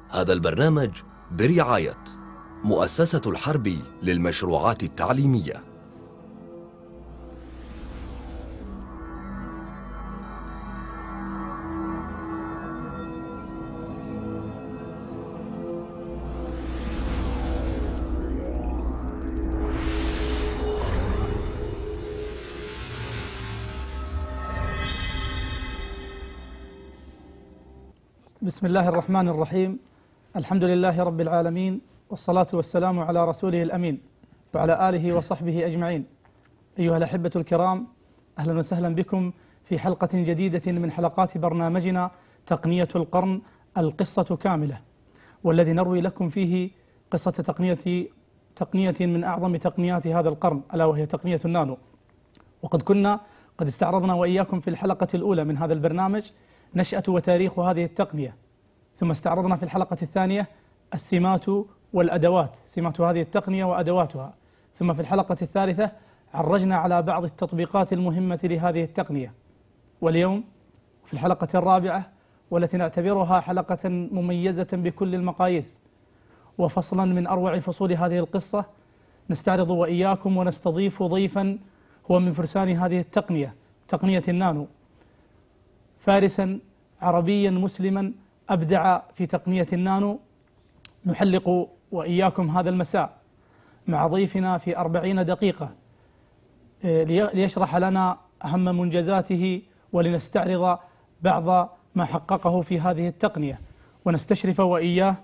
هذا البرنامج برعاية مؤسسة الحرب للمشروعات التعليمية بسم الله الرحمن الرحيم الحمد لله رب العالمين والصلاة والسلام على رسوله الأمين وعلى آله وصحبه أجمعين أيها الأحبة الكرام أهلا وسهلا بكم في حلقة جديدة من حلقات برنامجنا تقنية القرن القصة كاملة والذي نروي لكم فيه قصة تقنية تقنية من أعظم تقنيات هذا القرن ألا وهي تقنية النانو وقد كنا قد استعرضنا وإياكم في الحلقة الأولى من هذا البرنامج نشأة وتاريخ هذه التقنية ثم استعرضنا في الحلقة الثانية السمات والأدوات سمات هذه التقنية وأدواتها ثم في الحلقة الثالثة عرجنا على بعض التطبيقات المهمة لهذه التقنية واليوم في الحلقة الرابعة والتي نعتبرها حلقة مميزة بكل المقاييس وفصلا من أروع فصول هذه القصة نستعرض وإياكم ونستضيف ضيفا هو من فرسان هذه التقنية تقنية النانو فارسا عربيا مسلما أبدع في تقنية النانو نحلق وإياكم هذا المساء مع ضيفنا في أربعين دقيقة ليشرح لنا أهم منجزاته ولنستعرض بعض ما حققه في هذه التقنية ونستشرف وإياه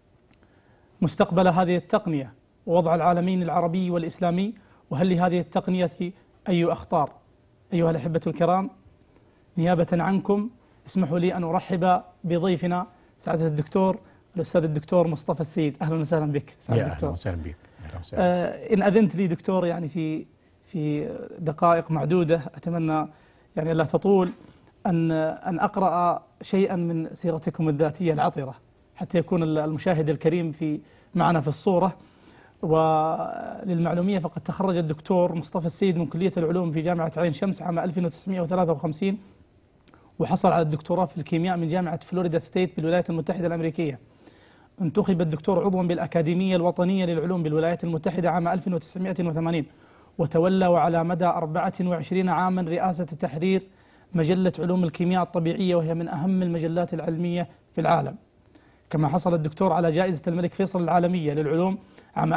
مستقبل هذه التقنية ووضع العالمين العربي والإسلامي وهل لهذه التقنية أي أخطار أيها الأحبة الكرام نيابة عنكم اسمحوا لي أن أرحب بضيفنا سعادة الدكتور الأستاذ الدكتور مصطفى السيد أهلا وسهلا بك سعادة الدكتور أهلا وسهلا بك أهلا وسهلا. آه إن أذنت لي دكتور يعني في في دقائق معدودة أتمنى يعني لا تطول أن أن أقرأ شيئا من سيرتكم الذاتية العطرة حتى يكون المشاهد الكريم في معنا في الصورة وللمعلومية فقد تخرج الدكتور مصطفى السيد من كلية العلوم في جامعة عين شمس عام 1953 وحصل على الدكتوراه في الكيمياء من جامعة فلوريدا ستيت بالولايات المتحدة الأمريكية انتخب الدكتور عضوا بالأكاديمية الوطنية للعلوم بالولايات المتحدة عام 1980 وتولى وعلى مدى 24 عاما رئاسة تحرير مجلة علوم الكيمياء الطبيعية وهي من أهم المجلات العلمية في العالم كما حصل الدكتور على جائزة الملك فيصل العالمية للعلوم عام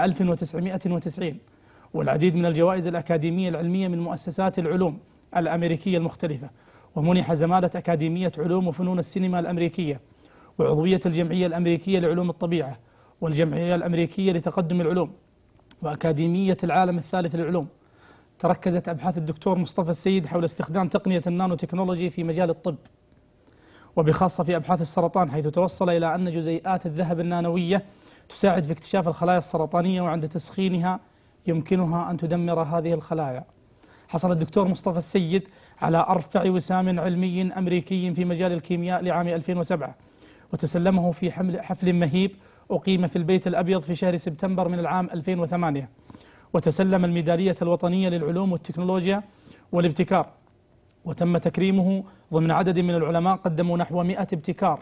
1990 والعديد من الجوائز الأكاديمية العلمية من مؤسسات العلوم الأمريكية المختلفة ومنح زمالة أكاديمية علوم وفنون السينما الأمريكية وعضوية الجمعية الأمريكية لعلوم الطبيعة والجمعية الأمريكية لتقدم العلوم وأكاديمية العالم الثالث للعلوم تركزت أبحاث الدكتور مصطفى السيد حول استخدام تقنية النانو تكنولوجي في مجال الطب وبخاصة في أبحاث السرطان حيث توصل إلى أن جزيئات الذهب النانوية تساعد في اكتشاف الخلايا السرطانية وعند تسخينها يمكنها أن تدمر هذه الخلايا حصل الدكتور مصطفى السيد على أرفع وسام علمي أمريكي في مجال الكيمياء لعام 2007 وتسلمه في حمل حفل مهيب أقيم في البيت الأبيض في شهر سبتمبر من العام 2008 وتسلم الميدالية الوطنية للعلوم والتكنولوجيا والابتكار وتم تكريمه ضمن عدد من العلماء قدموا نحو 100 ابتكار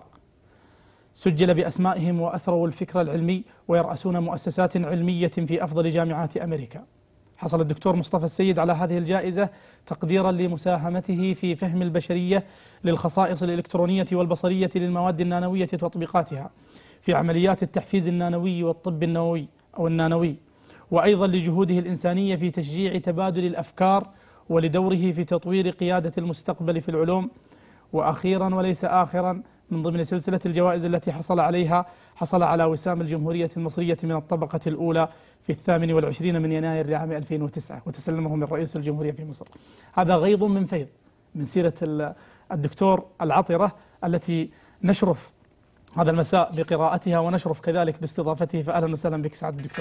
سجل بأسمائهم وأثروا الفكر العلمي ويرأسون مؤسسات علمية في أفضل جامعات أمريكا حصل الدكتور مصطفى السيد على هذه الجائزة تقديرا لمساهمته في فهم البشرية للخصائص الإلكترونية والبصرية للمواد النانوية وتطبيقاتها في عمليات التحفيز النانوي والطب النووي أو النانوي وأيضا لجهوده الإنسانية في تشجيع تبادل الأفكار ولدوره في تطوير قيادة المستقبل في العلوم وأخيرا وليس آخرا من ضمن سلسلة الجوائز التي حصل عليها حصل على وسام الجمهورية المصرية من الطبقة الأولى في الثامن والعشرين من يناير لعام 2009 وتسلمه من رئيس الجمهورية في مصر هذا غيض من فيض من سيرة الدكتور العطرة التي نشرف هذا المساء بقراءتها ونشرف كذلك باستضافته فأهلا وسهلا بك سعادة الدكتور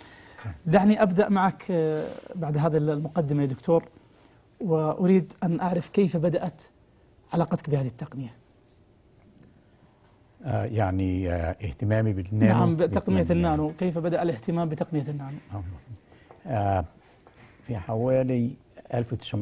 دعني أبدأ معك بعد هذا المقدمة يا دكتور وأريد أن أعرف كيف بدأت علاقتك بهذه التقنية آه يعني آه اهتمامي بالنانو نعم بتقنية النانو كيف بدأ الاهتمام بتقنية النانو آه في حوالي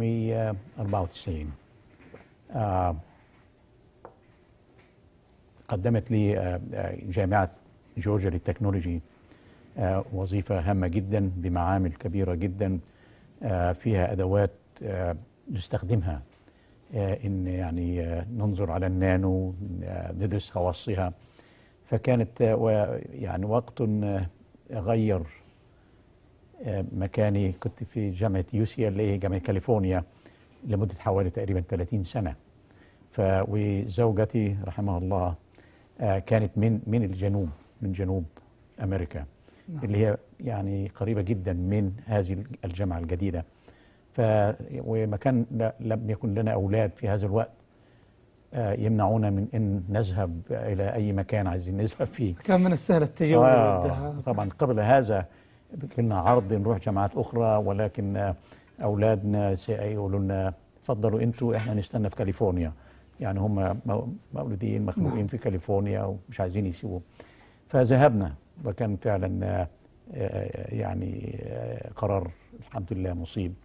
1994 قدمت لي آه، آه، جامعة جورجيا للتكنولوجي آه، وظيفة هامة جدا بمعامل كبيرة جدا آه، فيها أدوات آه، نستخدمها آه، إن يعني آه، ننظر على النانو آه، ندرس خواصها فكانت آه، و- يعني وقت آه، غير آه، مكاني كنت في جامعة يو سي ال اي جامعة كاليفورنيا لمدة حوالي تقريبا 30 سنة ف وزوجتي رحمها الله آه، كانت من من الجنوب من جنوب امريكا نعم. اللي هي يعني قريبه جدا من هذه الجامعه الجديده ف وما كان لا- لم يكن لنا اولاد في هذا الوقت آه، يمنعونا من ان نذهب الى اي مكان عايزين نذهب فيه كان من السهل التجول آه والذهاب. طبعا قبل هذا كنا عرض نروح جامعات اخرى ولكن آه، اولادنا سيقولوا لنا تفضلوا انتوا احنا نستنى في كاليفورنيا يعني هم مو- مولودين مخلوقين نعم. في كاليفورنيا ومش عايزين يسيبوا فذهبنا وكان فعلا آه، آه، يعني آه، قرار الحمد لله مصيب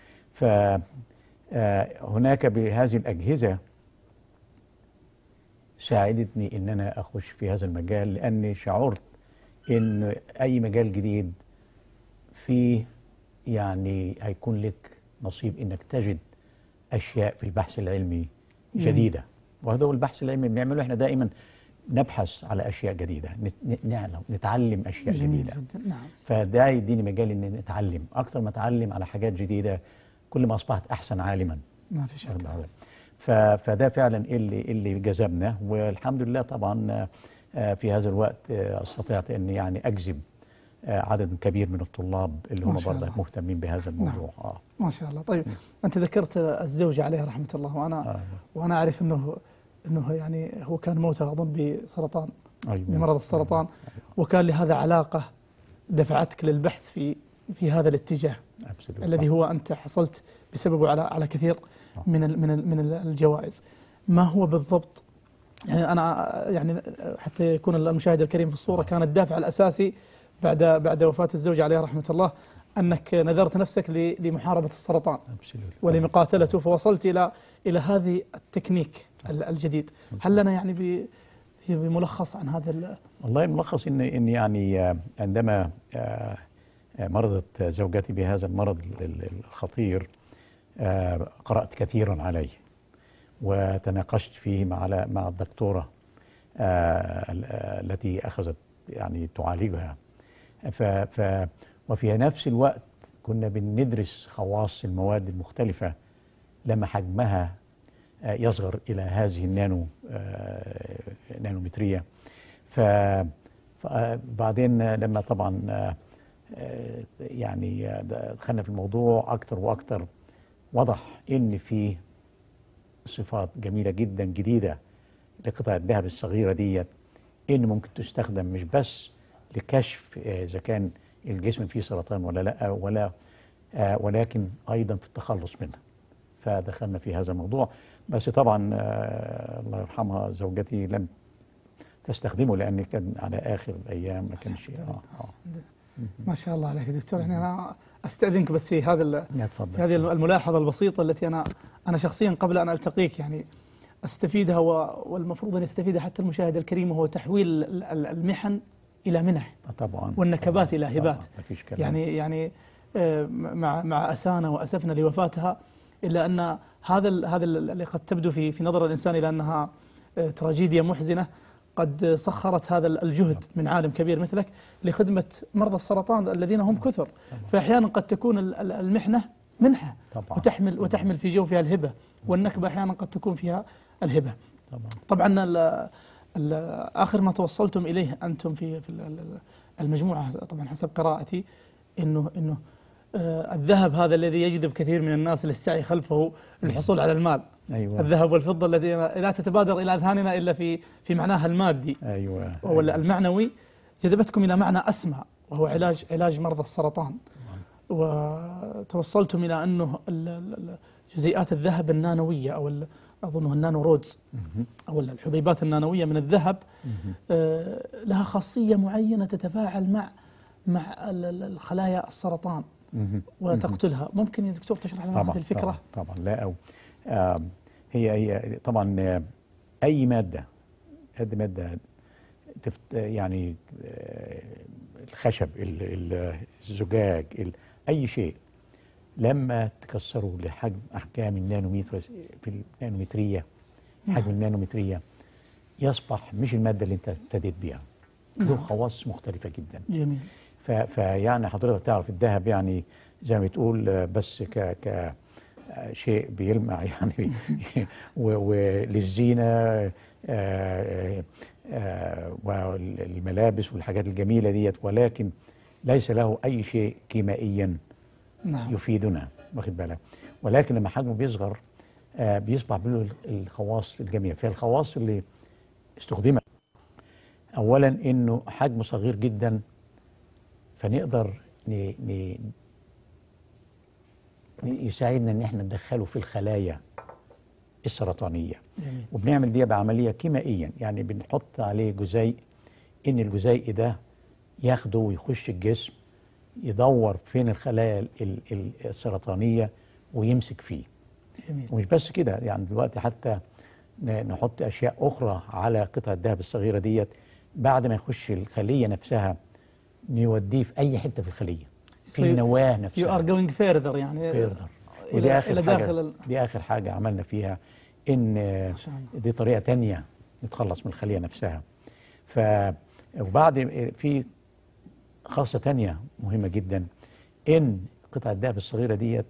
فهناك بهذه الأجهزة ساعدتني ان انا اخش في هذا المجال لاني شعرت ان اي مجال جديد فيه يعني هيكون لك نصيب انك تجد اشياء في البحث العلمي جديده وهذا هو البحث العلمي اللي بنعمله احنا دائما نبحث على اشياء جديده نت- نعلم نتعلم اشياء جميل جديده جدا نعم فده يديني مجال ان نتعلم اكثر ما اتعلم على حاجات جديده كل ما اصبحت احسن عالما ما في شك واخد بالك؟ ف- فده فعلا اللي اللي جذبنا والحمد لله طبعا آه، آه، في هذا الوقت آه، استطعت ان يعني اجذب آه، عدد كبير من الطلاب اللي ما هم شاء برضه الله. مهتمين بهذا الموضوع اه ما شاء الله طيب انت ذكرت الزوجه عليها رحمه الله وانا آه. وانا اعرف انه انه يعني هو كان موته اظن بسرطان أيوة. بمرض السرطان وكان لهذا علاقه دفعتك للبحث في في هذا الاتجاه Absolutely. الذي صح. هو انت حصلت بسببه على على كثير صح. من ال من ال من ال- الجوائز ما هو بالضبط يعني انا يعني حتى يكون المشاهد الكريم في الصوره كان الدافع الاساسي بعد بعد وفاه الزوجه عليها رحمه الله انك نذرت نفسك ل- لمحاربه السرطان Absolutely. ولمقاتلته فوصلت الى الى هذه التكنيك ال- الجديد هل لنا يعني ب- بملخص عن هذا ال- والله الملخص ان ان يعني آه، عندما آه، آه، مرضت زوجتي بهذا المرض ال- ال- الخطير آه، قرأت كثيرا عليه وتناقشت فيه مع مع الدكتورة آه، ال- آه، التي أخذت يعني تعالجها ف ف وفي نفس الوقت كنا بندرس خواص المواد المختلفة لما حجمها آه، يصغر إلى هذه النانو آه، نانومترية ف فبعدين لما طبعا آه، آه، يعني آه، دخلنا في الموضوع أكتر وأكتر وضح إن في صفات جميلة جدا جديدة لقطع الذهب الصغيرة ديت إن ممكن تستخدم مش بس لكشف آه، إذا كان الجسم فيه سرطان ولا لا ولا آه، ولكن أيضا في التخلص منه فدخلنا في هذا الموضوع بس طبعا آه، الله يرحمها زوجتي لم تستخدمه لأن كان على آخر الأيام ما كانش آه آه ما شاء الله عليك يا دكتور يعني انا استاذنك بس في هذا ال- يا تفضل في هذه الملاحظه البسيطه التي انا انا شخصيا قبل ان التقيك يعني استفيدها و- والمفروض ان يستفيدها حتى المشاهد الكريم وهو تحويل ال- ال- المحن الى منح آه، طبعا والنكبات طبعاً، إلى هبات. طبعاً، ما فيش كلام يعني يعني آه، مع مع اسانا واسفنا لوفاتها الا ان هذا ال- هذا ال- اللي قد تبدو في في نظر الانسان الى انها آه، تراجيديا محزنه قد سخرت هذا ال- الجهد من عالم كبير مثلك لخدمه مرضى السرطان الذين هم كثر فاحيانا قد تكون ال- ال- المحنه منحه طبعا وتحمل وتحمل في جوفها الهبه والنكبه احيانا قد تكون فيها الهبه طبعا طبعا ال- ال- اخر ما توصلتم اليه انتم في في ال- ال- المجموعه طبعا حسب قراءتي انه انه آه، الذهب هذا الذي يجذب كثير من الناس للسعي خلفه للحصول على المال ايوه الذهب والفضه الذي لا تتبادر الى اذهاننا الا في في معناها المادي ايوه ولا المعنوي جذبتكم الى معنى اسمى وهو علاج علاج مرضى السرطان وتوصلتم الى انه ال- ال- جزيئات الذهب النانويه او ال- اظنه النانو رودز مهم. او الحبيبات النانويه من الذهب مهم. آه، لها خاصيه معينه تتفاعل مع مع ال- ال- الخلايا السرطان مهم. وتقتلها ممكن يا دكتور تشرح لنا طبعا هذه الفكره طبعا, طبعا لا أو آم، هي هي طبعا آه، اي ماده ادي ماده تفت يعني آه، الخشب ال- ال- الزجاج ال- اي شيء لما تكسره لحجم احجام النانومتر في النانومتريه حجم النانومتريه يصبح مش الماده اللي انت ابتديت بيها له خواص مختلفه جدا جميل ف- فيعني حضرتك تعرف الذهب يعني زي ما بتقول آه، بس ك ك آه، شيء بيلمع يعني و- وللزينه آه، آه، آه، والملابس والحاجات الجميله ديت ولكن ليس له اي شيء كيميائيا نعم يفيدنا واخد بالك ولكن لما حجمه بيصغر آه، بيصبح له الخواص الجميله فالخواص اللي استخدمت اولا انه حجمه صغير جدا فنقدر ن... ن... ن- يساعدنا ان احنا ندخله في الخلايا السرطانيه جميل وبنعمل دي بعمليه كيميائيا يعني بنحط عليه جزيء ان الجزيء ده ياخده ويخش الجسم يدور فين الخلايا ال- ال- ال- السرطانيه ويمسك فيه جميل ومش بس كده يعني دلوقتي حتى ن- نحط اشياء اخرى على قطع الذهب الصغيره ديت بعد ما يخش الخليه نفسها نوديه في اي حته في الخليه So في you- النواه يو نفسها ار جوينج فيردر يعني فيردر إلى- ودي اخر إلى حاجه داخل ال- دي اخر حاجه عملنا فيها ان ما شاء الله. دي طريقه تانية نتخلص من الخليه نفسها ف وبعد في خاصه تانية مهمه جدا ان قطع الذهب الصغيره ديت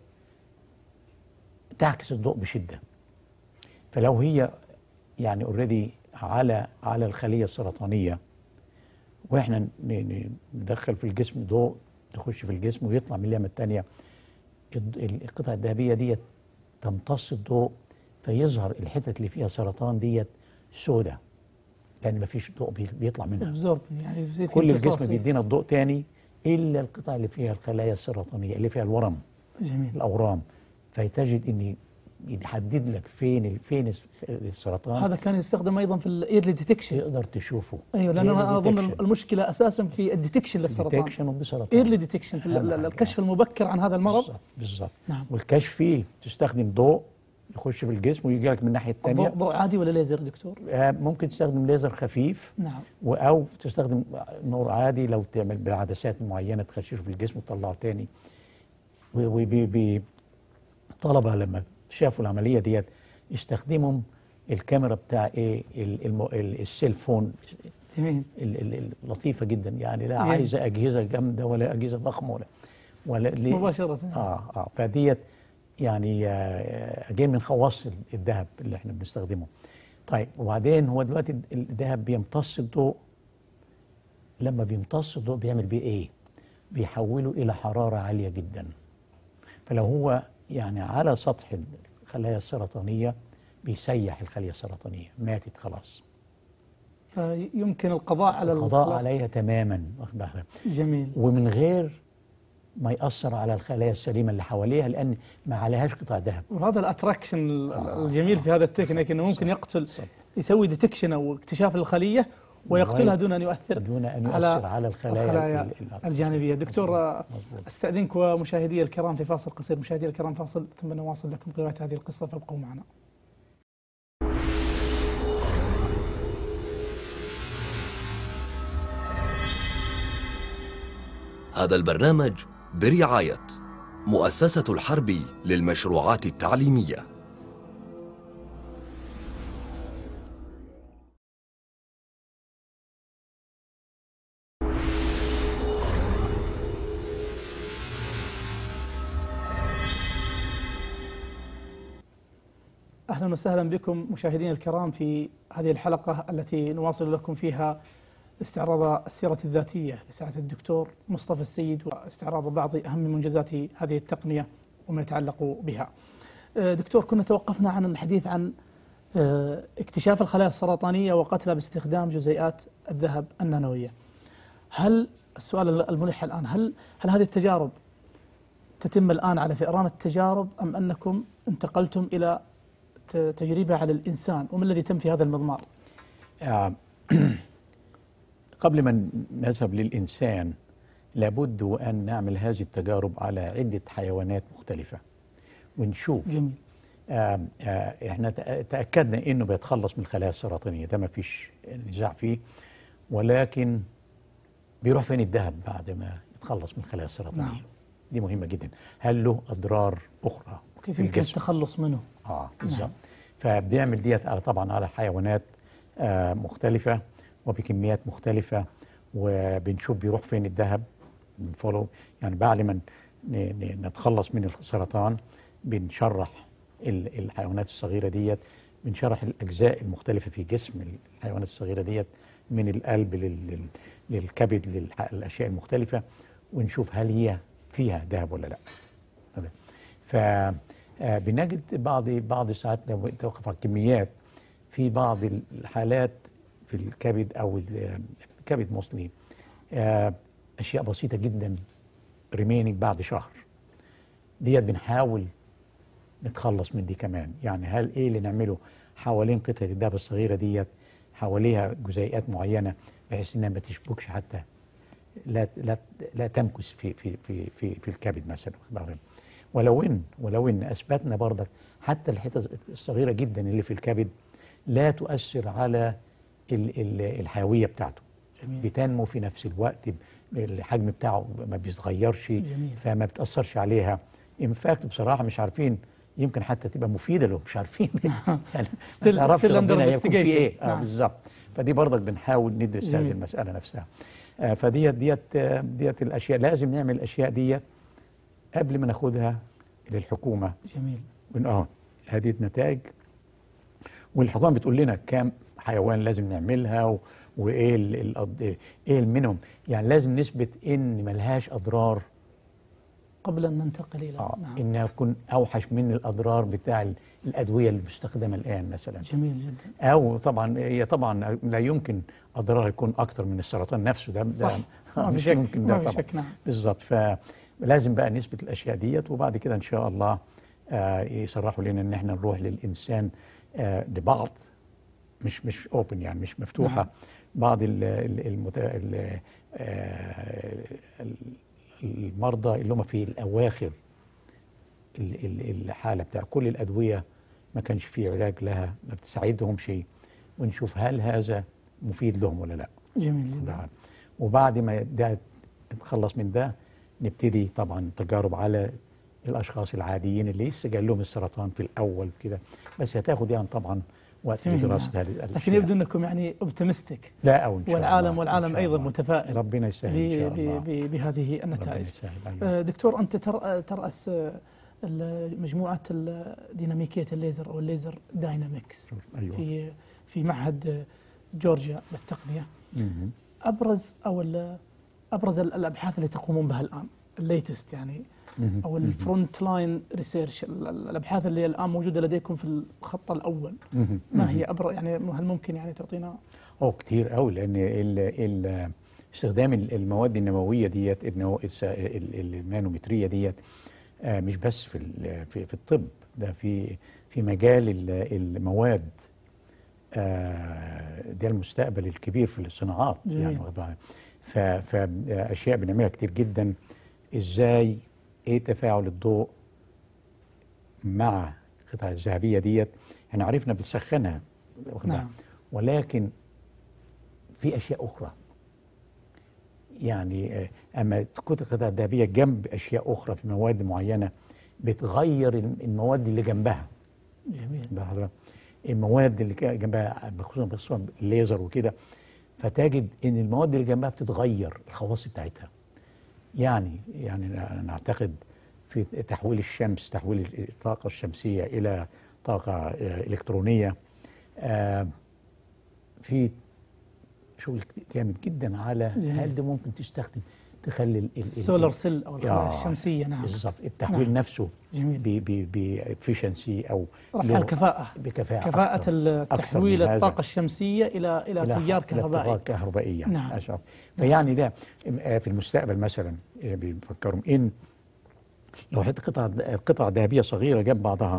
تعكس الضوء بشده فلو هي يعني اوريدي على على الخليه السرطانيه واحنا ن- ن- ندخل في الجسم ضوء يخش في الجسم ويطلع من اليمه الثانيه القطع الذهبيه ديت تمتص الضوء فيظهر الحتت اللي فيها سرطان ديت سوداء لان مفيش ضوء بي- بيطلع منها ابزورب يعني زي في كل امتصاص. الجسم بيدينا الضوء تاني الا القطع اللي فيها الخلايا السرطانيه اللي فيها الورم جميل الاورام فتجد ان يحدد لك فين ال- فين الس- السرطان هذا كان يستخدم ايضا في الايرلي ديتكشن تقدر تشوفه ايوه لان انا اظن المشكله اساسا في الديتكشن للسرطان ديتكشن اوف سرطان ايرلي ديتكشن في ال- أهم ال- حاجة. الكشف المبكر عن هذا المرض بالظبط بالظبط نعم. والكشف فيه تستخدم ضوء يخش في الجسم ويجي لك من الناحيه الثانيه ضوء ضوء عادي ولا ليزر دكتور؟ ممكن تستخدم ليزر خفيف نعم و- او تستخدم نور عادي لو تعمل بعدسات معينه تخششه في الجسم وتطلعه تاني وطلبه لما شافوا العمليه ديت يستخدموا الكاميرا بتاع ايه ال- الم- ال- السيلفون جميل ال- ال- اللطيفه جدا يعني لا جميل. عايزه اجهزه جامده ولا اجهزه ضخمه ولا ولا ليه- مباشرة. اه اه فديت يعني آه، جاي من خواص ال- الذهب اللي احنا بنستخدمه طيب وبعدين هو دلوقتي ال- الذهب بيمتص الضوء لما بيمتص الضوء بيعمل بيه ايه بيحوله الى حراره عاليه جدا فلو هو يعني على سطح الخلايا السرطانيه بيسيح الخليه السرطانيه ماتت خلاص فيمكن القضاء على القضاء الخلايا. عليها تماما واخد بالك؟ جميل ومن غير ما يأثر على الخلايا السليمة اللي حواليها لأن ما عليهاش قطع ذهب وهذا الاتراكشن الجميل في هذا التكنيك انه ممكن يقتل يسوي ديتكشن او اكتشاف للخليه ويقتلها دون ان يؤثر دون أن على يؤثر على الخلايا الخلايا ال- ال- الجانبيه دكتور آه، مظبوط. استاذنك ومشاهدي الكرام في فاصل قصير مشاهدي الكرام فاصل ثم نواصل لكم روايه هذه القصه فابقوا معنا هذا البرنامج برعاية مؤسسة الحرب للمشروعات التعليمية اهلا وسهلا بكم مشاهدينا الكرام في هذه الحلقه التي نواصل لكم فيها استعراض السيره الذاتيه لسعاده الدكتور مصطفى السيد واستعراض بعض اهم منجزات هذه التقنيه وما يتعلق بها. آه، دكتور كنا توقفنا عن الحديث عن آه، اكتشاف الخلايا السرطانيه وقتلها باستخدام جزيئات الذهب النانويه. هل السؤال الملح الان هل هل هذه التجارب تتم الان على فئران التجارب ام انكم انتقلتم الى ت- تجربه على الانسان وما الذي تم في هذا المضمار؟ آه، قبل ما نذهب للإنسان لابد وأن نعمل هذه التجارب على عدة حيوانات مختلفة ونشوف جميل آم، آه، احنا تأ- تاكدنا انه بيتخلص من الخلايا السرطانيه ده ما فيش نزاع فيه ولكن بيروح فين الذهب بعد ما يتخلص من الخلايا السرطانيه نعم. دي مهمه جدا هل له اضرار اخرى كيف في يمكن الجسم التخلص منه اه بالظبط فبيعمل ديت على طبعا على حيوانات آه مختلفه وبكميات مختلفه وبنشوف بيروح فين الذهب بنفولو يعني بعد ما ن- ن- نتخلص من السرطان بنشرح ال- الحيوانات الصغيره ديت بنشرح الاجزاء المختلفه في جسم الحيوانات الصغيره ديت من القلب لل- لل- للكبد للاشياء المختلفه ونشوف هل هي فيها ذهب ولا لا تمام. ف آه، بنجد بعض بعض ساعات لو توقف على الكميات في بعض الحالات في الكبد او ال- الكبد موصلي اشياء بسيطه جدا ريمينينج بعد شهر ديت بنحاول نتخلص من دي كمان يعني هل ايه اللي نعمله حوالين قطعه الدهب الصغيره ديت حواليها جزيئات معينه بحيث انها ما تشبكش حتى لا لا لا تمكث في في في في, في الكبد مثلا واخد بالك؟ ولو ان ولو ان اثبتنا برضك حتى الحته الصغيره جدا اللي في الكبد لا تؤثر على ال- ال- الحيويه بتاعته جميل. بتنمو في نفس الوقت الحجم بتاعه ما بيتغيرش جميل. فما بتاثرش عليها انفاكت بصراحه مش عارفين يمكن حتى تبقى مفيده له مش عارفين يعني Still- ما تعرفش still under ربنا هيكون في investigation. ايه اه نعم. بالظبط فدي برضك بنحاول ندرس هذه جميل. المساله نفسها آه فديت ديت آه، ديت الاشياء لازم نعمل الاشياء ديت قبل ما ناخدها للحكومه جميل من اه هذه النتائج والحكومه بتقول لنا كام حيوان لازم نعملها و... وايه ال... ال... ايه المينيموم يعني لازم نثبت ان ملهاش اضرار قبل ان ننتقل الى اه نعم انها تكون اوحش من الاضرار بتاع ال- الادويه المستخدمه الان مثلا جميل جدا او طبعا هي طبعا لا يمكن اضرارها يكون اكتر من السرطان نفسه ده صح ده ما في مش شك ممكن ما ده في طبعا شك نعم بالظبط فلازم بقى نثبت الاشياء ديت وبعد كده ان شاء الله آه يصرحوا لنا ان احنا نروح للانسان آه لبعض مش مش اوبن يعني مش مفتوحه نعم. بعض ال ال المت... ال آه ال- المرضى اللي هم في الاواخر ال- ال- الحاله بتاع كل الادويه ما كانش فيه علاج لها ما بتساعدهم شيء ونشوف هل هذا مفيد لهم ولا لا جميل جدا طبعا وبعد ما ده نتخلص من ده نبتدي طبعا تجارب على الاشخاص العاديين اللي لسه جاي لهم السرطان في الاول كده بس هتاخد يعني طبعا وقت جميل، لدراسه نعم. هذه الاشياء لكن يبدو انكم يعني اوبتمستيك لا او ان شاء والعالم الله والعالم إن شاء ايضا الله. متفائل ربنا يسهل ان شاء ب- الله ب- ب- بهذه ربنا النتائج يسهل أيوة. آه، دكتور انت تر- تراس آه، ال- مجموعه ال- ديناميكيه الليزر او الليزر داينامكس ايوه في في معهد آه، جورجيا للتقنيه مهم. ابرز او ال- ابرز ال- الابحاث اللي تقومون بها الان الليتست يعني مهم. او الفرونت لاين ريسيرش الابحاث اللي الان موجوده لديكم في الخط الاول مهم. ما هي ابرز يعني هل ممكن يعني تعطينا هو كتير قوي لان ال ال استخدام ال- المواد النوويه ديت النو- الس- ال- المانومتريه ديت آه، مش بس في ال- في في الطب ده في في مجال ال- المواد آه، ده المستقبل الكبير في الصناعات جميل. يعني واخد بالك؟ ف- فاشياء بنعملها كتير جدا ازاي ايه تفاعل الضوء مع القطع الذهبيه ديت احنا عرفنا بنسخنها واخد بالك؟ نعم. ولكن في اشياء اخرى يعني آه، اما تكون القطع الذهبيه جنب اشياء اخرى في مواد معينه بتغير الم- المواد اللي جنبها جميل ده حضرتك المواد اللي كا- جنبها خصوصا خصوصا الليزر وكده فتجد ان المواد اللي جنبها بتتغير الخواص بتاعتها يعني يعني أنا نعتقد في تحويل الشمس تحويل الطاقه الشمسيه الى طاقه آه، الكترونيه آه، في شغل كتير جامد جدا على جميل. هل ده ممكن تستخدم تخلي ال- ال- ال- السولار سيل او الخلايا آه، الشمسيه نعم بالظبط التحويل نعم. نفسه جميل بافشنسي او رفع له- الكفاءه بكفاءه كفاءة أكتر. ال- أكتر تحويل من هذا. الطاقة الشمسية إلى إلى إلى تيار ح- إلى كهربائي طاقة كهربائية نعم. أشعر. فيعني ده آه، في المستقبل مثلا آه، بيفكروا إن لو حتى قطع قطع ذهبية صغيرة جنب بعضها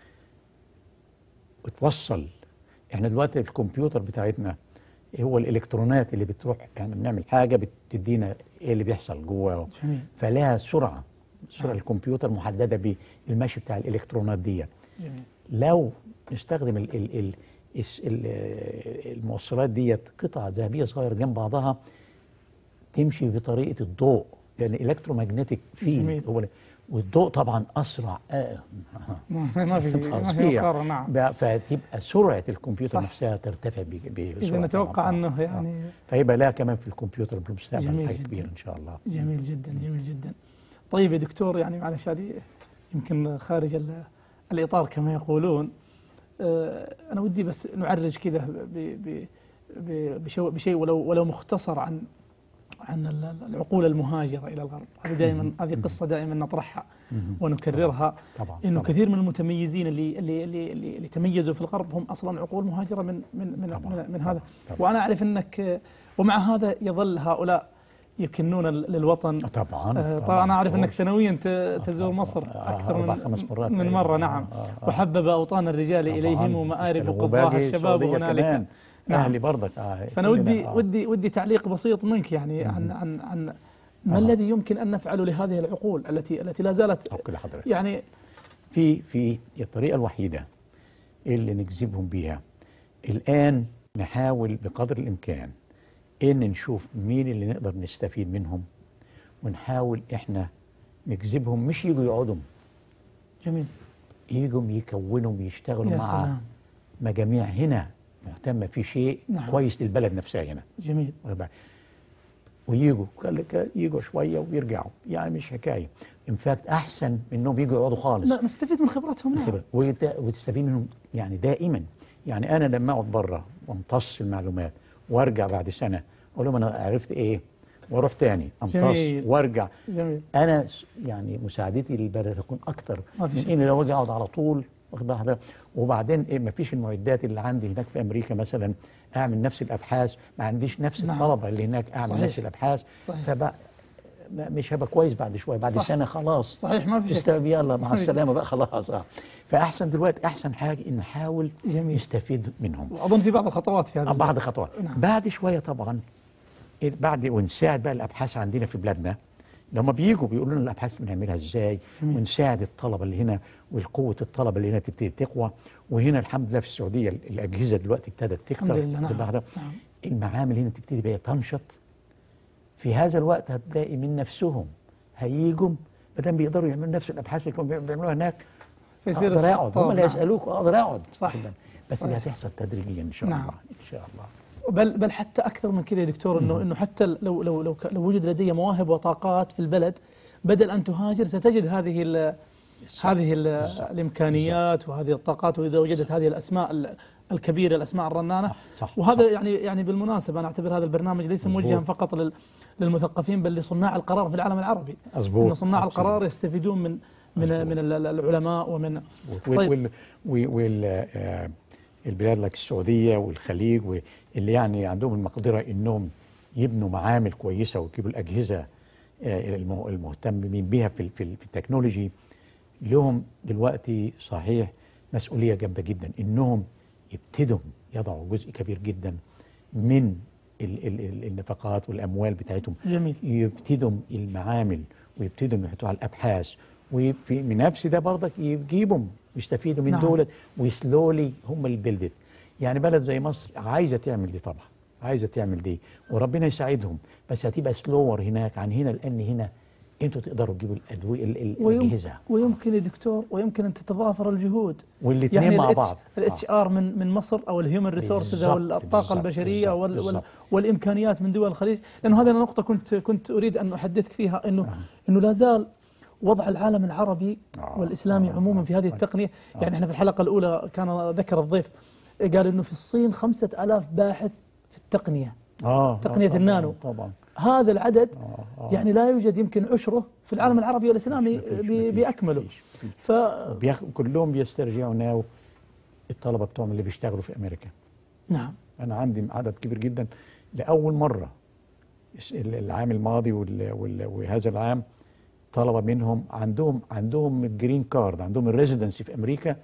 وتوصل احنا دلوقتي الكمبيوتر بتاعتنا هو الالكترونات اللي بتروح يعني بنعمل حاجه بتدينا ايه اللي بيحصل جوه جميل فلها سرعه سرعه نعم. الكمبيوتر محدده بالمشي بتاع الالكترونات دي جميل لو نستخدم ال ال ال الس- ال- الموصلات ديت قطع ذهبيه صغيره جنب بعضها تمشي بطريقه الضوء لان الكترومagnetic جميل. فيلد هو والضوء طبعا اسرع آه ما في ما في فظيع مقارنة نعم بقى- فتبقى سرعه الكمبيوتر صح. نفسها ترتفع ب- ب- إذا بسرعه نتوقع طبعاً. أنه آه. يعني فيبقى لها كمان في الكمبيوتر في المستقبل جميل حاجه جداً. كبيره ان شاء الله جميل جدا جميل جدا طيب يا دكتور يعني معلش هذه يمكن خارج ال- الإطار كما يقولون آه، أنا ودي بس نعرج كذا ب- ب- ب- بشو- بشيء ولو ولو مختصر عن عن ال- ال- العقول المهاجرة إلى الغرب هذه دائما هذه قصة دائما نطرحها مهم. ونكررها طبعا انه طبعاً. كثير من المتميزين اللي اللي اللي, اللي, اللي تميزوا في الغرب هم اصلا عقول مهاجره من من من, طبعاً، من, من طبعاً، هذا طبعاً. وانا اعرف انك آه، ومع هذا يظل هؤلاء يكنون ال- للوطن طبعا آه، طبعا انا اعرف انك سنويا ت- تزور طبعاً. مصر آه، اكثر أربع من خمس مرات من تقريباً. مره نعم آه، آه. وحبب اوطان الرجال طبعاً. اليهم ومآرب وباقي قضاها الشباب السعودية هنالك كمان. نعم. اهلي برضك آه فانا كلنا، ودي آه. ودي ودي تعليق بسيط منك يعني عن عن عن ما آه. الذي يمكن ان نفعله لهذه العقول التي التي لا زالت توكل حضرتك يعني في في الطريقه الوحيده اللي نجذبهم بيها الان نحاول بقدر الامكان ان نشوف مين اللي نقدر نستفيد منهم ونحاول احنا نجذبهم مش يجوا يقعدوا جميل يجوا يكونوا يشتغلوا يا مع سلام مجاميع هنا مهتمه في شيء نعم. كويس للبلد نفسها هنا جميل واخد بالك؟ ويجوا قال لك يجوا شويه ويرجعوا يعني مش حكايه ان فاكت احسن من انهم يجوا يقعدوا خالص لا نستفيد من خبرتهم نعم خبرة. ويت- وتستفيد منهم يعني دائما يعني انا لما اقعد بره وامتص المعلومات وارجع بعد سنه اقول لهم انا عرفت ايه واروح تاني امتص جميل. وارجع جميل انا س- يعني مساعدتي للبلد تكون اكتر ما في من شك. اني لو اجي اقعد على طول واخد بالك حضرتك؟ وبعدين إيه ما فيش المعدات اللي عندي هناك في امريكا مثلا اعمل نفس الابحاث ما عنديش نفس نعم. الطلبه اللي هناك اعمل صحيح. نفس الابحاث صحيح. فبقى ما- مش هبقى كويس بعد شويه بعد صح. سنه خلاص صحيح ما في شك تستوعب يلا مع ما في السلامه بقى خلاص اه فاحسن دلوقتي احسن حاجه ان نحاول جميل. نستفيد منهم واظن في بعض الخطوات في هذا آه، بعد خطوات نعم. بعد شويه طبعا بعد ونساعد بقى الابحاث عندنا في بلادنا لما بيجوا بيقولوا لنا الابحاث بنعملها ازاي جميل. ونساعد الطلبه اللي هنا والقوه الطلبه اللي هنا تبتدي تقوى وهنا الحمد لله في السعوديه الاجهزه دلوقتي ابتدت تكتر الحمد لله، نعم. واخد بالك؟ نعم. المعامل هنا تبتدي بقى تنشط في هذا الوقت هتلاقي من نفسهم هيجوا ما دام بيقدروا يعملوا نفس الابحاث اللي كانوا بيعملوها هناك فيصير اقدر اقعد استقطاب، هم اللي نعم. يسالوك اقدر اقعد صح. واخد بالك؟ بس دي صحيح. هتحصل تدريجيا ان شاء نعم. الله ان شاء الله بل بل حتى اكثر من كذا يا دكتور انه انه حتى لو لو لو ك- لو وجد لدي مواهب وطاقات في البلد بدل ان تهاجر ستجد هذه ال هذه ال الامكانيات وهذه الطاقات واذا وجدت هذه الاسماء ال- الكبيره الاسماء الرنانه صح وهذا صح. يعني يعني بالمناسبه انا اعتبر هذا البرنامج ليس مظبوط. موجها فقط لل للمثقفين بل لصناع القرار في العالم العربي مظبوط ان صناع مظبوط. القرار يستفيدون من من مظبوط. من ال- ال- العلماء ومن وال طيب. وال وال وال آه، البلاد لك السعوديه والخليج واللي يعني عندهم المقدره انهم يبنوا معامل كويسه ويجيبوا الاجهزه آه، المه- المهتمين بها في ال- في ال- في التكنولوجي لهم دلوقتي صحيح مسؤوليه جامده جدا انهم يبتدوا يضعوا جزء كبير جدا من ال ال ال النفقات والاموال بتاعتهم جميل يبتدوا المعامل ويبتدوا يحطوا على الابحاث وفي من نفس ده برضك يجيبهم ويستفيدوا من نعم. نعم. دولت وسلولي هم اللي بيلدت يعني بلد زي مصر عايزه تعمل دي طبعا عايزه تعمل دي وربنا يساعدهم بس هتبقى سلور هناك عن هنا لان هنا انتوا تقدروا تجيبوا الادويه ال- ال- ويم- الاجهزه ويمكن يا دكتور ويمكن ان تتضافر الجهود والاثنين يعني مع ال بعض الاتش ار من من مصر او الهيومن ريسورسز او بالضبط، الطاقه بالضبط، البشريه بالضبط، وال وال بالضبط. والامكانيات من دول الخليج لانه هذه نقطه كنت كنت اريد ان احدثك فيها انه انه لا زال وضع العالم العربي آه، والاسلامي آه، عموما في هذه آه. التقنيه يعني احنا في الحلقه الاولى كان ذكر الضيف قال انه في الصين خمسة ألاف باحث في التقنيه اه تقنية طبعاً، النانو. طبعا هذا العدد آه، آه. يعني لا يوجد يمكن عشره في العالم العربي والاسلامي مفيش- ب- مفيش- باكمله مفيش- مفيش. ف بياخ... كلهم بيسترجعوا ناو الطلبه بتوعهم اللي بيشتغلوا في امريكا نعم انا عندي عدد كبير جدا لاول مره الس- ال- العام الماضي وال... وال... وهذا العام طلبه منهم عندهم عندهم الجرين كارد عندهم الريزيدنسي في امريكا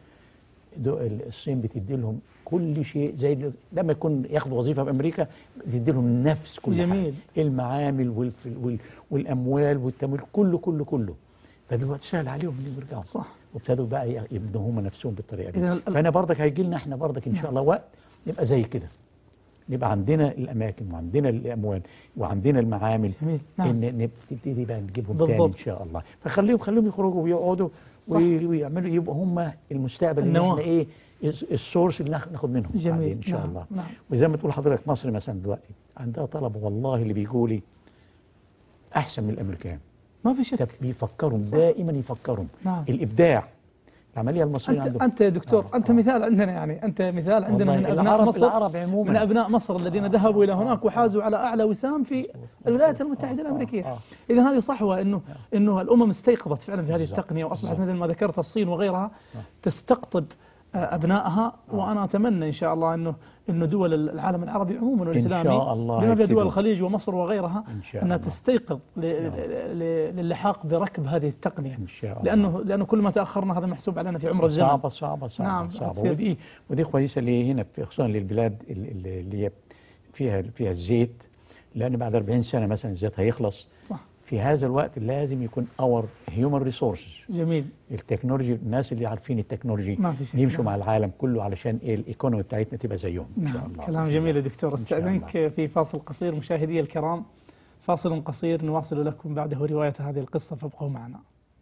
دو ال- الصين بتدي لهم كل شيء زي ال- لما يكون ياخدوا وظيفه في امريكا بتدي لهم نفس كل جميل. حاجه المعامل والف... وال... والاموال والتمويل كله كله كله فدلوقتي سهل عليهم انهم يرجعوا صح وابتدوا بقى ي- يبنوا هم نفسهم بالطريقه إذن دي ال- فانا برضك هيجي لنا احنا برضك ان شاء الله وقت نبقى زي كده نبقى عندنا الاماكن وعندنا الاموال وعندنا المعامل جميل. نعم. ان نبتدي بقى نجيبهم تاني بالضبط. ان شاء الله فخليهم خليهم يخرجوا ويقعدوا صح. وي- ويعملوا يبقوا هم المستقبل اللي النواة. احنا ايه الس- السورس اللي ناخ- ناخد منهم جميل. بعدين ان شاء نعم. الله نعم. وزي ما تقول حضرتك مصر مثلا دلوقتي عندها طلبه والله اللي بيجوا لي احسن من الامريكان ما في ده شك بيفكروا دائما يفكروا نعم. الابداع العمليه المصريه انت عندهم انت يا دكتور آه، انت آه. مثال عندنا يعني انت مثال عندنا والله من ابناء العرب- مصر العرب عموماً. من ابناء مصر الذين ذهبوا الى هناك وحازوا على اعلى وسام في الولايات المتحده الامريكيه آه. اذا هذه صحوه انه انه الامم استيقظت فعلا في هذه بالضبط. التقنيه واصبحت مثل ما ذكرت الصين وغيرها تستقطب آه، ابنائها وانا اتمنى ان شاء الله انه انه دول العالم العربي عموما والاسلامي شاء الله بما فيها دول يبتدوا. الخليج ومصر وغيرها إن شاء انها الله. تستيقظ ل- ل- للحاق بركب هذه التقنيه ان شاء الله لانه لانه كل ما تاخرنا هذا محسوب علينا في عمر الزمن صعبة صعبة صعبة نعم، صعبة هتصير. ودي ودي كويسة ليه هنا في خصوصا للبلاد اللي اللي هي فيها فيها الزيت لأن بعد 40 سنة مثلا الزيت هيخلص صح في هذا الوقت لازم يكون اور هيومن ريسورسز جميل التكنولوجي الناس اللي عارفين التكنولوجي ما في شك. يمشوا نعم. مع العالم كله علشان ايه الايكونومي بتاعتنا تبقى زيهم ان شاء نعم الله كلام بإذن جميل يا الله. دكتور إن شاء الله. استأذنك في فاصل قصير مشاهدي الكرام فاصل قصير نواصل لكم بعده رواية هذه القصة فابقوا معنا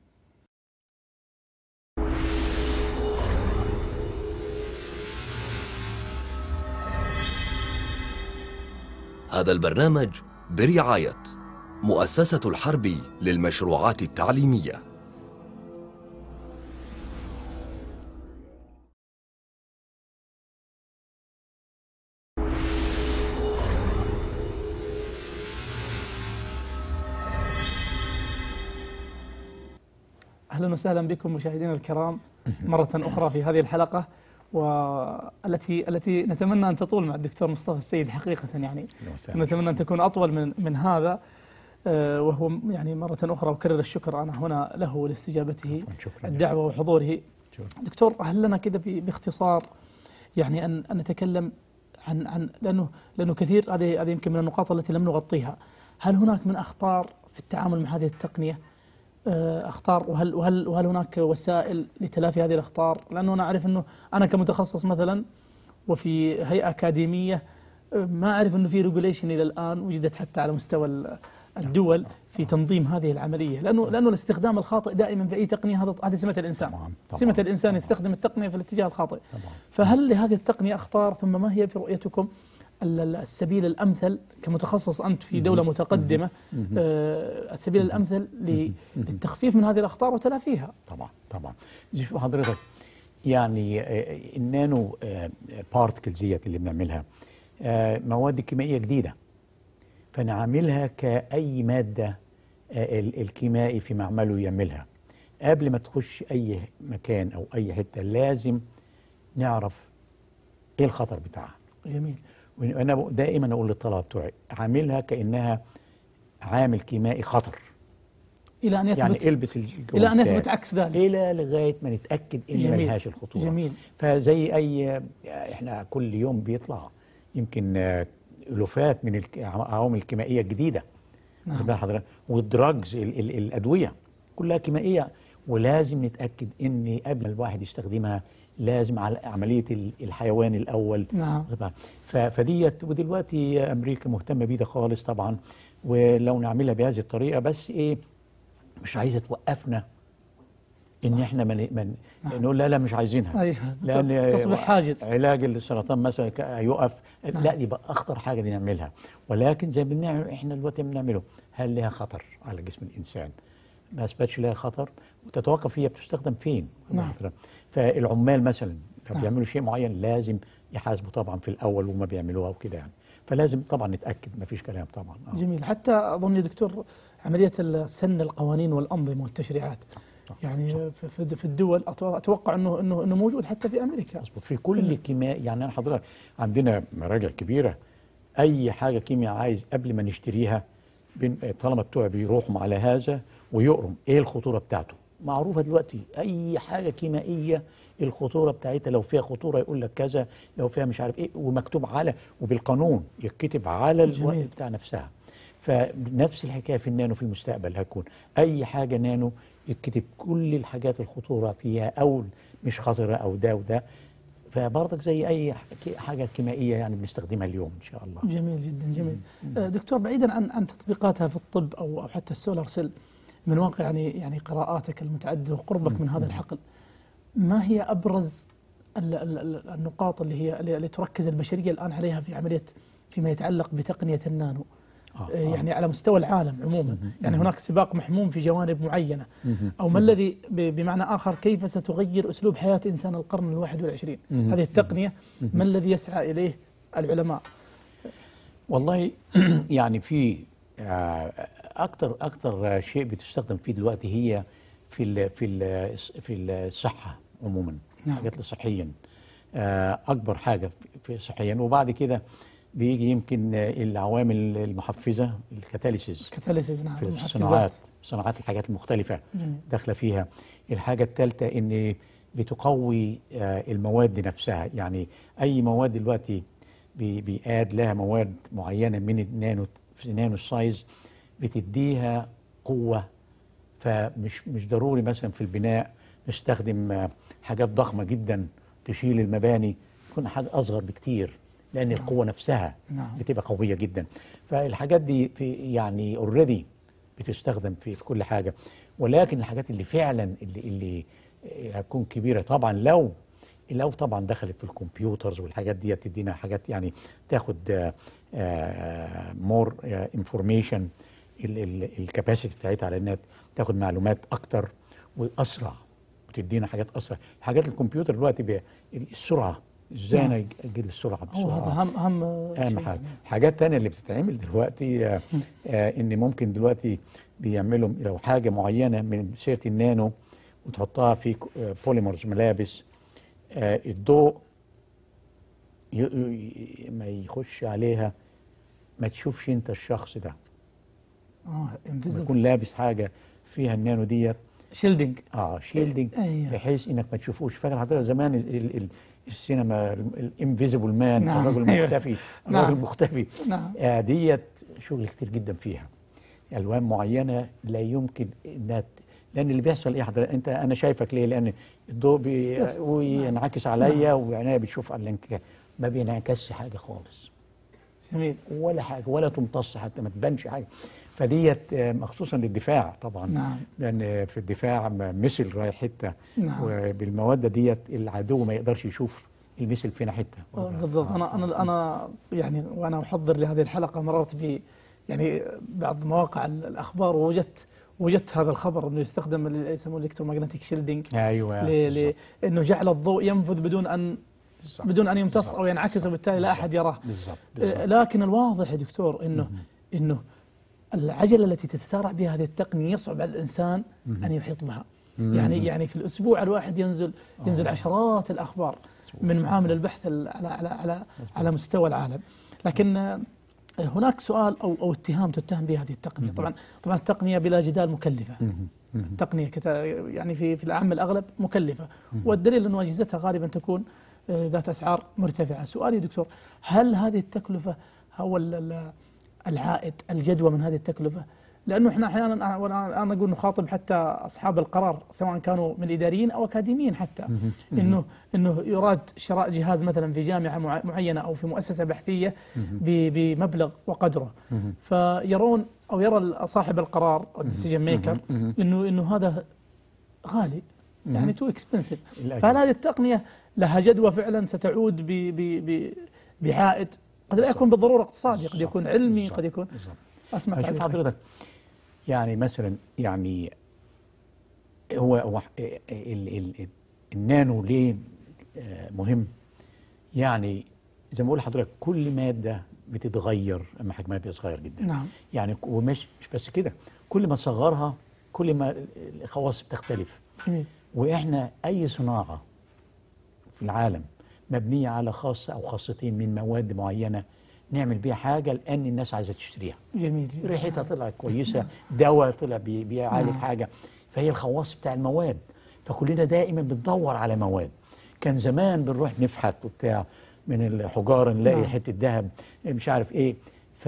هذا البرنامج برعاية مؤسسة الحرب للمشروعات التعليمية أهلا وسهلا بكم مشاهدينا الكرام مرة أخرى في هذه الحلقة والتي التي نتمنى أن تطول مع الدكتور مصطفى السيد حقيقة يعني أهلا وسهلا. نتمنى أن تكون أطول من من هذا آه، وهو يعني مرة أخرى أكرر الشكر أنا هنا له لاستجابته عفواً، شكراً. الدعوة وحضوره شكراً. دكتور هل لنا كذا ب- باختصار يعني أن أن نتكلم عن عن لأنه لأنه كثير هذه هذه يمكن من النقاط التي لم نغطيها هل هناك من أخطار في التعامل مع هذه التقنية آه، اخطار وهل وهل وهل هناك وسائل لتلافي هذه الاخطار؟ لانه انا اعرف انه انا كمتخصص مثلا وفي هيئه اكاديميه آه، ما اعرف انه في ريجوليشن الى الان وجدت حتى على مستوى ال- الدول في تنظيم هذه العمليه، لانه لانه الاستخدام الخاطئ دائما في اي تقنيه هذا هذه سمه الانسان. طبعاً، طبعاً، سمه الانسان طبعاً. يستخدم التقنيه في الاتجاه الخاطئ. طبعاً. فهل لهذه التقنيه اخطار ثم ما هي في رؤيتكم ال- ال- السبيل الامثل كمتخصص انت في دوله متقدمه آه، السبيل الامثل ل- للتخفيف من هذه الاخطار وتلافيها طبعا طبعا دي شوف حضرتك يعني آه، النانو بارتكلز ديت اللي بنعملها آه، مواد كيميائيه جديده فنعملها كأي مادة آه، ال- الكيمائي في معمله يعملها قبل ما تخش أي مكان أو أي حتة لازم نعرف إيه الخطر بتاعها جميل وأنا ب- دائما أقول للطلبة بتوعي عاملها كأنها عامل كيمائي خطر الى ان يثبت يعني البس الجوانتات الى ان يثبت عكس ذلك الى لغايه ما نتاكد ان جميل. ملهاش الخطوره جميل. فزي اي احنا كل يوم بيطلع يمكن آه، الوفات من الك- العوامل الكيميائيه الجديده نعم. واخد بال حضرتك والدراجز ال ال الادويه كلها كيميائيه ولازم نتاكد ان قبل ما الواحد يستخدمها لازم على عمليه ال- الحيوان الاول نعم. واخد بالك؟ ف- فديت ودلوقتي امريكا مهتمه بيه ده خالص طبعا ولو نعملها بهذه الطريقه بس ايه مش عايزه توقفنا ان احنا من من نقول لا لا مش عايزينها أيوة. لان تصبح حاجز. علاج السرطان مثلا ك- هيقف لا يبقى اخطر حاجه دي نعملها ولكن زي ما بنعمل احنا دلوقتي بنعمله هل لها خطر على جسم الانسان ما اثبتش لها خطر وتتوقف هي بتستخدم فين نعم. فالعمال مثلا لو نعم. بيعملوا شيء معين لازم يحاسبوا طبعا في الاول وما بيعملوها وكده يعني فلازم طبعا نتاكد ما فيش كلام طبعا آه. جميل حتى اظن يا دكتور عمليه سن القوانين والانظمه والتشريعات يعني في- في في الدول أتو- اتوقع انه انه انه موجود حتى في امريكا مظبوط في كل كيمياء يعني انا حضرتك عندنا مراجع كبيره اي حاجه كيمياء عايز قبل ما نشتريها بين الطلبه بتوعي بيروحوا على هذا ويقروا ايه الخطوره بتاعته معروفه دلوقتي اي حاجه كيميائيه الخطوره بتاعتها لو فيها خطوره يقول لك كذا لو فيها مش عارف ايه ومكتوب على وبالقانون يتكتب على الوقت جميل. بتاع نفسها فنفس الحكايه في النانو في المستقبل هتكون اي حاجه نانو يكتب كل الحاجات الخطوره فيها او مش خطره او ده وده فبرضك زي اي ح- حاجه كيميائيه يعني بنستخدمها اليوم ان شاء الله جميل جدا جميل آه، دكتور بعيدا عن عن تطبيقاتها في الطب او او حتى السولار سيل من واقع يعني يعني قراءاتك المتعدده وقربك من هذا الحقل ما هي ابرز ال- ال- ال- النقاط اللي هي اللي اللي تركز البشريه الان عليها في عمليه فيما يتعلق بتقنيه النانو آه، آه، يعني على مستوى العالم عموما يعني هناك سباق محموم في جوانب معينه مهم. او ما الذي ب- بمعنى اخر كيف ستغير اسلوب حياه انسان القرن الواحد والعشرين مهم. هذه التقنيه ما الذي يسعى اليه العلماء والله يعني في آه، اكتر اكتر شيء بتستخدم فيه دلوقتي هي في ال في ال في الصحه عموما نعم. حاجات صحيا آه، اكبر حاجه في صحيا وبعد كده بيجي يمكن آه، العوامل المحفزه الكاتاليسيس كتاليسيس نعم في المحفزات. الصناعات صناعات الحاجات المختلفة جميل. داخلة فيها الحاجة الثالثة ان بتقوي آه، المواد نفسها يعني اي مواد دلوقتي بي- بيقاد لها مواد معينة من النانو في نانو سايز بتديها قوة فمش مش ضروري مثلا في البناء نستخدم آه، حاجات ضخمة جدا تشيل المباني تكون حاجة أصغر بكتير لأن القوة نفسها نعم. بتبقى قوية جدا فالحاجات دي في يعني اوريدي بتستخدم في, في كل حاجة ولكن الحاجات اللي فعلا اللي اللي آه، هتكون كبيرة طبعا لو لو طبعا دخلت في الكمبيوترز والحاجات دي تدينا حاجات يعني تاخد مور انفورميشن الكاباسيتي بتاعتها على النت تاخد معلومات اكتر واسرع وتدينا حاجات اسرع حاجات الكمبيوتر دلوقتي بي- السرعه ازاي انا اجيب السرعه هو بسرعه هذا اهم اهم اهم شيء. حاجه الحاجات التانية اللي بتتعمل دلوقتي آه آه ان ممكن دلوقتي بيعملوا لو حاجه معينه من سيره النانو وتحطها في ك- آه بوليمرز ملابس آه الضوء ي- ي- ما يخش عليها ما تشوفش انت الشخص ده اه انفيزبل يكون لابس حاجه فيها النانو ديت شيلدنج اه شيلدنج أيوه. بحيث انك ما تشوفوش فاكر حضرتك زمان ال- ال- ال- السينما الانفيزيبل مان نعم. الراجل أيوه. المختفي نعم. الراجل المختفي نعم آه ديت شغل كتير جدا فيها الوان معينه لا يمكن انها ت- لان اللي بيحصل ايه حضرتك انت انا شايفك ليه لان الضوء بي بس. وينعكس عليا وعينيا بتشوف على الانعكاس ما بينعكسش حاجه خالص جميل ولا حاجه ولا تمتص حتى ما تبانش حاجه فديت آه، مخصوصا للدفاع طبعا نعم. لان في الدفاع ما مثل رايح حته نعم. وبالمواد ديت العدو ما يقدرش يشوف المثل فينا حته آه، بالضبط انا انا انا يعني وانا احضر لهذه الحلقه مررت ب يعني بعض مواقع ال- الاخبار ووجدت وجدت هذا الخبر انه يستخدم اللي يسمونه الكترومagnetic شيلدينج ايوه ل- ل- انه جعل الضوء ينفذ بدون ان بالظبط. بدون ان يمتص او ينعكس وبالتالي لا احد يراه بالظبط آه، بالظبط لكن الواضح يا دكتور انه انه العجله التي تتسارع بها هذه التقنيه يصعب على الانسان ان يحيط بها يعني يعني في الاسبوع الواحد ينزل ينزل عشرات الاخبار من معامل البحث ال- على على على على مستوى العالم لكن آه، هناك سؤال او او اتهام تتهم به هذه التقنيه طبعا طبعا التقنيه بلا جدال مكلفه التقنيه كتا يعني في في العام الاغلب مكلفه والدليل انه اجهزتها غالبا تكون آه، ذات اسعار مرتفعه سؤالي يا دكتور هل هذه التكلفه هو ال- ال- العائد الجدوى من هذه التكلفه لانه احنا احيانا وانا انا اقول نخاطب حتى اصحاب القرار سواء كانوا من اداريين او اكاديميين حتى انه انه يراد شراء جهاز مثلا في جامعه مع- معينه او في مؤسسه بحثيه ب- بمبلغ وقدره فيرون او يرى صاحب القرار او الديسيجن ميكر انه انه هذا غالي يعني تو اكسبنسيف الأجل. فهل هذه التقنيه لها جدوى فعلا ستعود ب ب ب بعائد قد لا يكون بالضروره اقتصادي قد يكون علمي بالظبط. قد يكون بالظبط. اسمع شوف تعليقك. حضرتك يعني مثلا يعني هو هو ال ال ال النانو ليه آه، مهم يعني زي ما بقول لحضرتك كل ماده بتتغير اما حجمها بيبقى صغير جدا نعم يعني ك- ومش مش بس كده كل ما تصغرها كل ما الخواص بتختلف جميل واحنا اي صناعه في العالم مبنيه على خاصه او خاصتين من مواد معينه نعمل بيها حاجه لان الناس عايزه تشتريها جميل جدا. ريحتها طلعت كويسه دواء طلع بي- بيعالج حاجه فهي الخواص بتاع المواد فكلنا دائما بندور على مواد كان زمان بنروح نفحت وبتاع من الحجاره نلاقي نعم. حته ذهب مش عارف ايه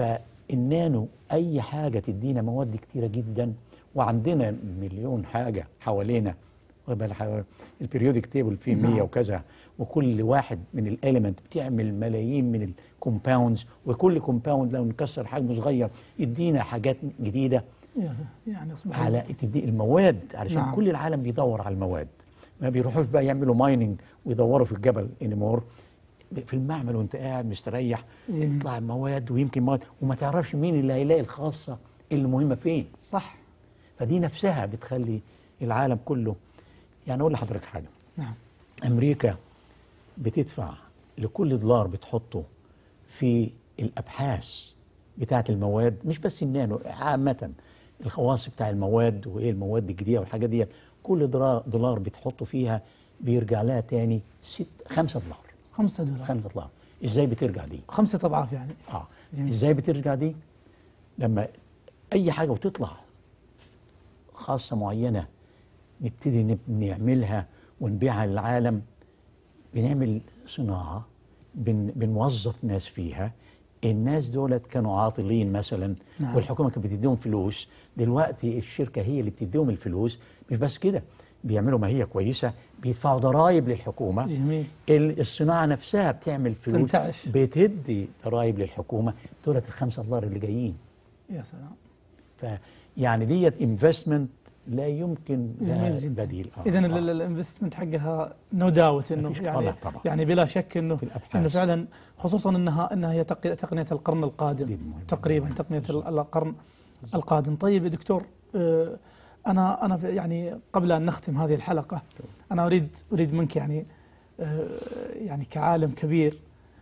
النانو اي حاجه تدينا مواد كتيره جدا وعندنا مليون حاجه حوالينا واخد بالك حوالي- البريودك تيبل فيه 100 وكذا وكل واحد من الاليمنت بتعمل ملايين من الكومباوندز وكل كومباوند لو نكسر حجمه صغير يدينا حاجات جديده يعني اصبح على تدي المواد علشان نعم. نعم. كل العالم بيدور على المواد ما بيروحوش بقى يعملوا مايننج ويدوروا في الجبل انيمور في المعمل وانت قاعد مستريح جميل. يطلع المواد ويمكن مواد وما تعرفش مين اللي هيلاقي الخاصه اللي مهمه فين صح فدي نفسها بتخلي العالم كله يعني اقول لحضرتك حاجه نعم امريكا بتدفع لكل دولار بتحطه في الابحاث بتاعه المواد مش بس النانو عامه الخواص بتاع المواد وايه المواد الجديده والحاجات دي كل دولار, دولار بتحطه فيها بيرجع لها تاني ست خمسة دولار خمسة دولار خمسة دولار ازاي بترجع دي خمسة أضعاف يعني اه جميل. ازاي بترجع دي لما اي حاجه وتطلع خاصه معينه نبتدي نب- نعملها ونبيعها للعالم بنعمل صناعه بن بنوظف ناس فيها الناس دولت كانوا عاطلين مثلا نعم. والحكومه كانت بتديهم فلوس دلوقتي الشركه هي اللي بتديهم الفلوس مش بس كده بيعملوا ما هي كويسه بيدفعوا ضرائب للحكومه جميل ال- الصناعه نفسها بتعمل فلوس تنتعش. بتدي ضرائب للحكومه دولت الخمسة دولار اللي جايين يا سلام فيعني ديت انفستمنت لا يمكن لها جميل جدا بديل آه. اذا آه. الانفستمنت حقها نو داوت انه مفيش يعني طبعا طبعا. يعني بلا شك انه في الأبحاث. انه فعلا خصوصا انها انها هي تق- تقنيه القرن القادم جداً مهمة. تقريبا تقنيه ال- القرن القادم طيب يا دكتور آه، انا انا في- يعني قبل ان نختم هذه الحلقه انا اريد اريد منك يعني آه، يعني كعالم كبير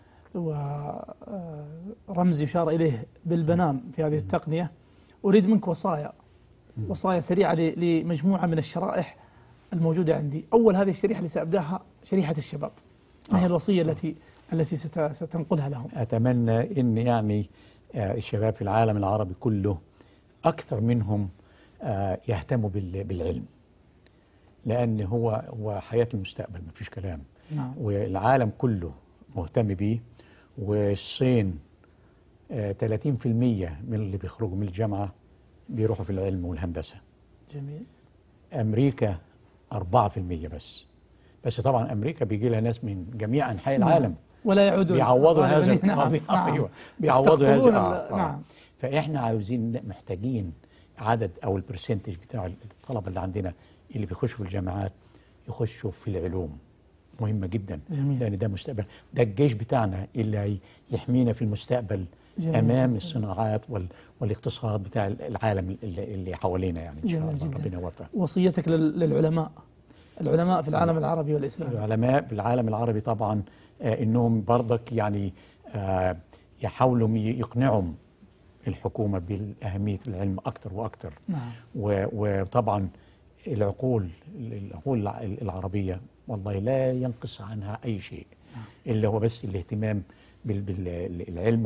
ورمز يشار اليه بالبنان في هذه التقنيه اريد منك وصايا وصايا سريعه ل- لمجموعه من الشرائح الموجوده عندي اول هذه الشريحه اللي سابداها شريحه الشباب ما هي آه. الوصيه التي التي ست- ستنقلها لهم اتمنى ان يعني آه، الشباب في العالم العربي كله اكثر منهم آه، يهتموا بال- بالعلم لان هو هو حياه المستقبل مفيش كلام نعم والعالم كله مهتم بيه والصين آه، 30% من اللي بيخرجوا من الجامعه بيروحوا في العلم والهندسه جميل امريكا 4% بس بس طبعا امريكا بيجي لها ناس من جميع انحاء نعم. العالم ولا يعودون بيعوضوا هذا غالباً. نعم. آه، بي- نعم. ايوه بيعوضوا هذا يستقطبون آه، ال- آه. نعم فاحنا عاوزين محتاجين عدد او البرسنتج بتاع الطلبه اللي عندنا اللي بيخشوا في الجامعات يخشوا في العلوم مهمه جدا جميل. لان ده مستقبل ده الجيش بتاعنا اللي هي- يحمينا في المستقبل جميل امام جداً. الصناعات وال والاقتصاد بتاع العالم اللي, اللي حوالينا يعني ان شاء جميل الله جداً. ربنا يوفق وصيتك لل- للعلماء العلماء في العالم العربي والاسلامي العلماء بالعالم العربي طبعا آه انهم برضك يعني آه يحاولوا ي- يقنعوا الحكومه باهميه العلم اكثر واكثر نعم و- وطبعا العقول العقول الع- العربيه والله لا ينقص عنها اي شيء الا هو بس الاهتمام بالعلم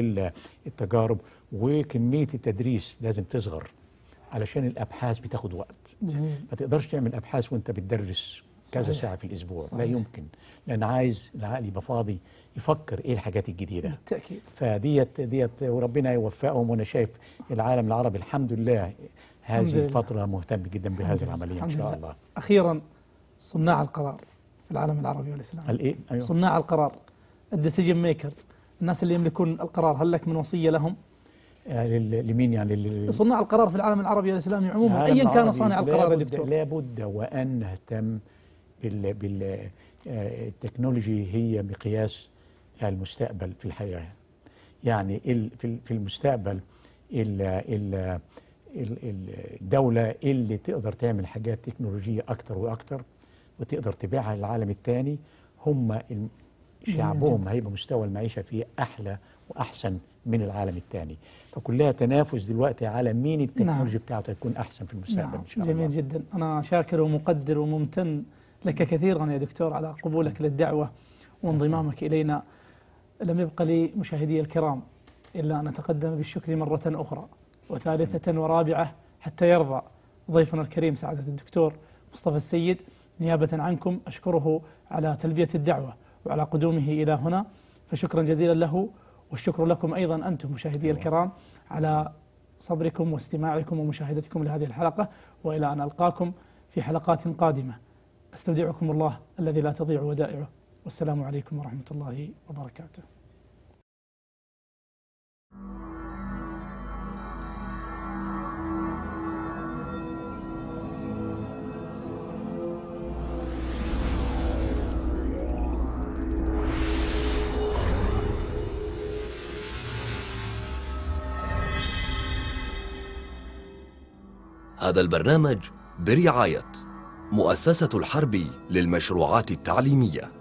والتجارب وكميه التدريس لازم تصغر علشان الابحاث بتاخد وقت جميل ما تقدرش تعمل ابحاث وانت بتدرس كذا صحيح. ساعه في الاسبوع لا صحيح. يمكن لان عايز العقل يبقى فاضي يفكر ايه الحاجات الجديده بالتاكيد فديت ديت وربنا يوفقهم وانا شايف العالم العربي الحمد لله الحمد هذه لله. الفتره مهتم جدا بهذه العمليه ان الحمد شاء لله. الله اخيرا صناع القرار في العالم العربي والاسلامي الايه ايوه صناع القرار الديسيجن ميكرز الناس اللي يملكون القرار هل لك من وصيه لهم؟ آه، لل- لمين يعني لل- صناع القرار في العالم العربي والاسلامي عموما العالم ايا كان العربي صانع القرار يا لابد- دكتور لابد وان نهتم بال بال آه، التكنولوجي هي مقياس المستقبل في الحياه يعني ال- في ال- في المستقبل ال- ال- ال- ال- الدوله اللي تقدر تعمل حاجات تكنولوجيه اكتر واكتر وتقدر تبيعها للعالم الثاني هم ال- شعبهم هيبقى مستوى المعيشه فيه احلى واحسن من العالم الثاني فكلها تنافس دلوقتي على مين التكنولوجيا نعم. بتاعته تكون احسن في المستقبل نعم ان شاء جميل الله جدا أنا شاكر ومقدر وممتن لك كثيرا يا دكتور على قبولك للدعوة وانضمامك إلينا لم يبق لي مشاهدي الكرام إلا أن أتقدم بالشكر مرة أخرى وثالثة ورابعة حتى يرضى ضيفنا الكريم سعادة الدكتور مصطفى السيد نيابة عنكم أشكره على تلبية الدعوة وعلى قدومه إلى هنا فشكرا جزيلا له والشكر لكم أيضا أنتم مشاهدي الكرام على صبركم واستماعكم ومشاهدتكم لهذه الحلقة وإلى أن ألقاكم في حلقات قادمة استودعكم الله الذي لا تضيع ودائعه والسلام عليكم ورحمة الله وبركاته هذا البرنامج برعاية مؤسسة الحرب للمشروعات التعليمية